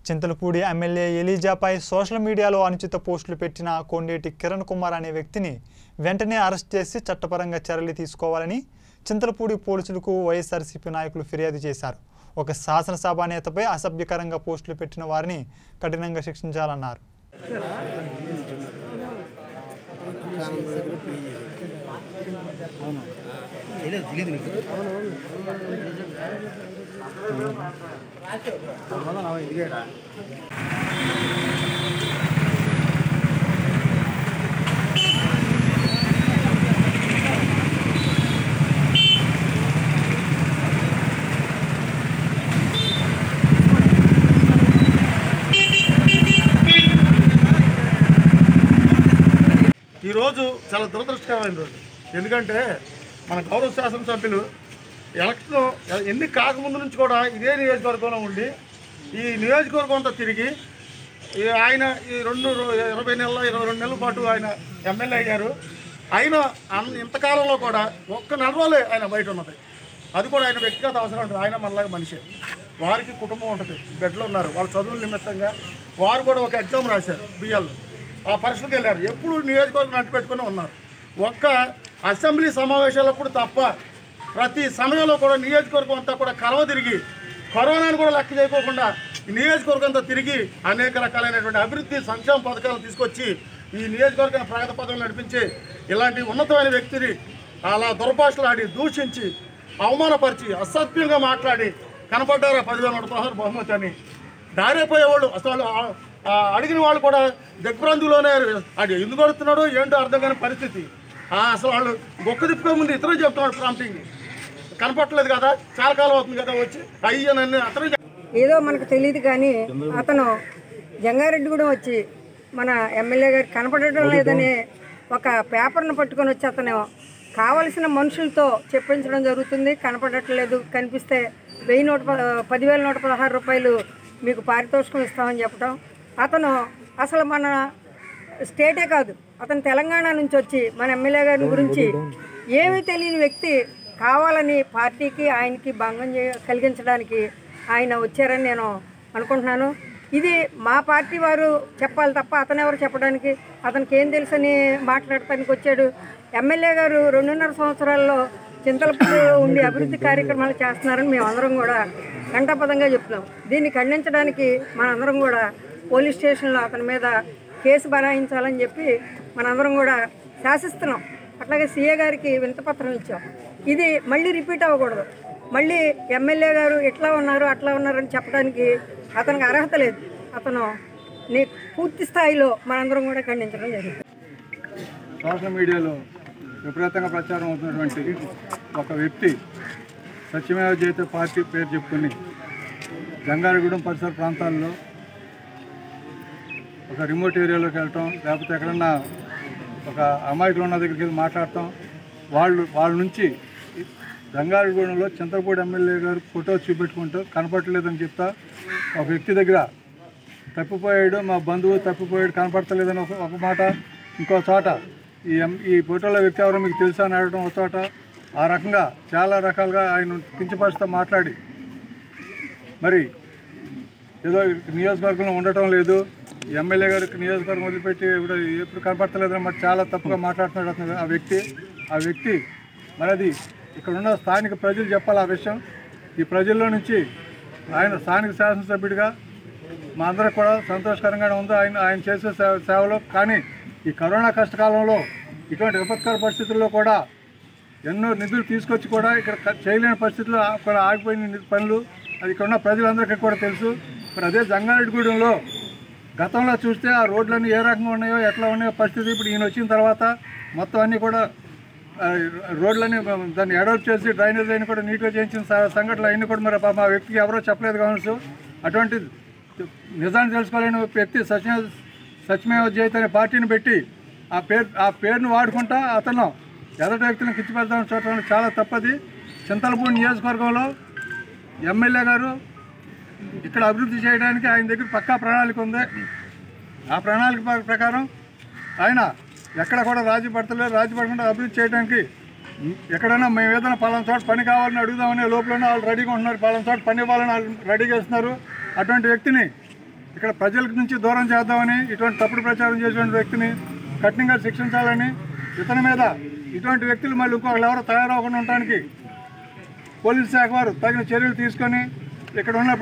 Chintalapudi MLA ఎలీజాపై social మీడియాలో అనుచిత పోస్టులు పెట్టిన కొండేటి కిరణ్ కుమార్ అనే వ్యక్తిని వెంటనే అరెస్ట్ చేసి చట్టపరంగా చర్యలు తీసుకోవాలని చింతలపూడి పోలీసులకు వైఎస్ఆర్సీపీ నాయకులు ఫిర్యాదు చేశారు ఒక శాసనసభ నేతపై అసభ్యకరంగా పోస్టులు పెట్టిన వారిని కఠినంగా శిక్షించాలన్నారు ఈరోజు చాలా దురదృష్టకరమైన రోజు ఎందుకంటే మన గౌరవ శాసనసభ్యులు ఎలక్షన్ ఎన్ని కాకముందు నుంచి కూడా ఇదే నియోజకవర్గంలో ఉండి ఈ నియోజకవర్గం అంతా తిరిగి ఈ ఆయన ఈ రెండు రో- ఇరవై నెలల ఇరవై రెండు నెలల పాటు ఆయన ఎమ్మెల్యే అయ్యారు ఆయన అన్- ఇంతకాలంలో కూడా ఒక్క నెల రోజులే ఆయన బయట ఉన్నది అది కూడా ఆయన వ్యక్తిగత అవసరం ఉంటుంది ఆయన మనలాగా మనిషి వారికి కుటుంబం ఉంటుంది బిడ్డలు ఉన్నారు వాళ్ళ చదువుల నిమిత్తంగా వారు కూడా ఒక ఎగ్జామ్ రాశారు బిఎల్ ఆ పరీక్షలకు వెళ్ళారు ఎప్పుడు నియోజకవర్గం అంటు పెట్టుకుని ఉన్నారు ఒక్క అసెంబ్లీ సమావేశాలప్పుడు తప్ప ప్రతి సమయంలో కూడా నియోజకవర్గం అంతా కూడా కలవ తిరిగి కరోనాను కూడా లెక్క చేయకోకుండా ఈ నియోజకవర్గం అంతా తిరిగి అనేక రకాలైనటువంటి అభివృద్ధి సంక్షేమ పథకాలు తీసుకొచ్చి ఈ నియోజకవర్గాన్ని ప్రగతి పథకం నడిపించి ఇలాంటి ఉన్నతమైన వ్యక్తిని అలా దుర్భాషలాడి దూషించి అవమానపరిచి అసభ్యంగా మాట్లాడి కనపడ్డారా పదివేల నూట పదహారు బహుమతి అని దారిపోయేవాళ్ళు అసలు వాళ్ళు ఆ- ఆ అడిగిన వాళ్ళు కూడా దిగ్భ్రాంతిలోనే అది ఎందుకు అడుగుతున్నాడో ఏంటో అర్థం కాని పరిస్థితి ఆ అసలు వాళ్ళు గొక్క తిప్పుకో ముందు ఇతరులు చెప్తున్నాడు ప్రాంప్టింగ్ కనపట్టలేదు కదా చాలా కాలం అవుతుంది కదా వచ్చి అయ్యనని అతను ఏదో మనకు తెలియదు కానీ అతను జంగారెడ్డి కూడా వచ్చి మన ఎమ్మెల్యే గారు కనపడటం లేదని ఒక పేపర్ను పట్టుకొని వచ్చి అతను కావలసిన మనుషులతో చెప్పించడం జరుగుతుంది కనపడట్లేదు కనిపిస్తే వెయ్యి నూట ప- పదివేల నూట పదహారు రూపాయలు మీకు పారితోషికం ఇస్తామని చెప్పడం అతను అసలు మన స్టేటే కాదు అతను తెలంగాణ నుంచి వచ్చి మన ఎమ్మెల్యే గారి గురించి ఏమీ తెలియని వ్యక్తి కావాలని పార్టీకి ఆయనకి భంగం చే కలిగించడానికి ఆయన వచ్చారని నేను అనుకుంటున్నాను ఇది మా పార్టీ వారు చెప్పాలి తప్ప అతను ఎవరు చెప్పడానికి అతనికి ఏం తెలుసని మాట్లాడటానికి వచ్చాడు ఎమ్మెల్యే గారు రెండున్నర సంవత్సరాల్లో చింతలపూడిలో ఉండి అభివృద్ధి కార్యక్రమాలు చేస్తున్నారని మేమందరం కూడా గంటాపదంగా చెప్తున్నాం దీన్ని ఖండించడానికి మనందరం కూడా పోలీస్ స్టేషన్లో అతని మీద కేసు బనాయించాలని చెప్పి మనందరం కూడా శాసిస్తున్నాం అట్లాగే సీఏ గారికి వినతపత్రం ఇచ్చాం ఇది మళ్ళీ రిపీట్ అవ్వకూడదు మళ్ళీ ఎమ్మెల్యే గారు ఇట్లా ఉన్నారు అట్లా ఉన్నారని చెప్పడానికి అతనికి అర్హత లేదు అతను నీ పూర్తి స్థాయిలో మనందరం కూడా ఖండించడం జరిగింది సోషల్ మీడియాలో విపరీతంగా ప్రచారం అవుతున్నటువంటి ఒక వ్యక్తి సత్యమేవ జయతే పార్టీ పేరు చెప్పుకొని జంగారగూడెం పరిసర ప్రాంతాల్లో ఒక రిమోట్ ఏరియాలోకి వెళ్ళటం లేకపోతే ఎక్కడన్నా ఒక అమాయకులు ఉన్న దగ్గరికి వెళ్ళి మాట్లాడటం వాళ్ళు వాళ్ళ నుంచి జంగారగూడెంలో చింతపూడి ఎమ్మెల్యే గారు ఫోటో చూపెట్టుకుంటూ కనపడలేదని చెప్తా ఒక వ్యక్తి దగ్గర తప్పిపోయాడు మా బంధువు తప్పిపోయాడు కనపడతలేదని ఒక ఒక మాట ఇంకో చోట ఈ ఎం- ఈ ఫోటోలో వ్యక్తి ఎవరో మీకు తెలుసా అని అడగడం ఒక చోట ఆ రకంగా చాలా రకాలుగా ఆయన కించపరుస్తూ మాట్లాడి మరి ఏదో నియోజకవర్గంలో ఉండటం లేదు ఎమ్మెల్యే గారికి నియోజకవర్గం వదిలిపెట్టి ఇప్పుడు ఎప్పుడు కనపడతలేదని మరి చాలా తప్పుగా మాట్లాడుతున్నాడు అతను ఆ వ్యక్తి ఆ వ్యక్తి మరి అది ఇక్కడ ఉన్న స్థానిక ప్రజలు చెప్పాలి ఆ విషయం ఈ ప్రజల్లో నుంచి ఆయన స్థానిక శాసనసభ్యుడిగా మా అందరికి కూడా సంతోషకరంగానే ఉంది ఆయన ఆయన చేసే సేవ సేవలో కానీ ఈ కరోనా కష్టకాలంలో ఇటువంటి విపత్కర పరిస్థితుల్లో కూడా ఎన్నో నిధులు తీసుకొచ్చి కూడా ఇక్కడ క- చేయలేని పరిస్థితుల్లో ఆ- కూడా ఆగిపోయిన ని- పనులు అది ఇక్కడ ఉన్న ప్రజలందరికీ కూడా తెలుసు మరి అదే జంగారెడ్డిగూడెంలో గతంలో చూస్తే ఆ రోడ్లన్నీ ఏ రకంగా ఉన్నాయో ఎట్లా ఉన్నాయో పరిస్థితి ఇప్పుడు ఈయన వచ్చిన తర్వాత మొత్తం అన్నీ కూడా ఆ, రోడ్లన్నీ దాన్ని అడాప్ట్ చేసి డ్రైనేజ్ లైన్ కూడా నీట్గా చేయించిన స- సంఘటనలు అవన్నీ కూడా మరి పాపం ఆ వ్యక్తికి ఎవరో చెప్పలేదు కావచ్చు అటువంటి నిజాన్ని తెలుసుకోలేని వ్యక్తి సత్య సత్యమేవ జయత్ అనే పార్టీని పెట్టి ఆ పేరు ఆ పేరును వాడుకుంటా అతను ఎదటి వ్యక్తులను కిచ్చిపెడతామని చూడటం చాలా తప్పది చింతలపూడి నియోజకవర్గంలో ఎమ్మెల్యే గారు ఇక్కడ అభివృద్ధి చేయడానికి ఆయన దగ్గర పక్కా ప్రణాళిక ఉంది ఆ ప్రణాళిక ప్ర- ప్రకారం ఆయన ఎక్కడ కూడా రాజీ పడతలేదు రాజీ పడకుండా అభివృద్ధి చేయడానికి ఎక్కడైనా మేము ఏదైనా పలానా చోట పని కావాలని అడుగుదామనే లోపలనే వాళ్ళు రెడీగా ఉంటున్నారు పలానా చోట పని ఇవ్వాలని వాళ్ళు రెడీగా ఇస్తున్నారు అటువంటి వ్యక్తిని ఇక్కడ ప్రజల నుంచి దూరం చేద్దామని ఇటువంటి తప్పుడు ప్రచారం చేసేటువంటి వ్యక్తిని కఠినంగా శిక్షించాలని ఇతని మీద ఇటువంటి వ్యక్తులు మళ్ళీ ఇంకొకరు ఎవరు తయారవకుండా ఉండడానికి పోలీస్ శాఖ వారు తగిన చర్యలు తీసుకొని ఇక్కడ ఉన్న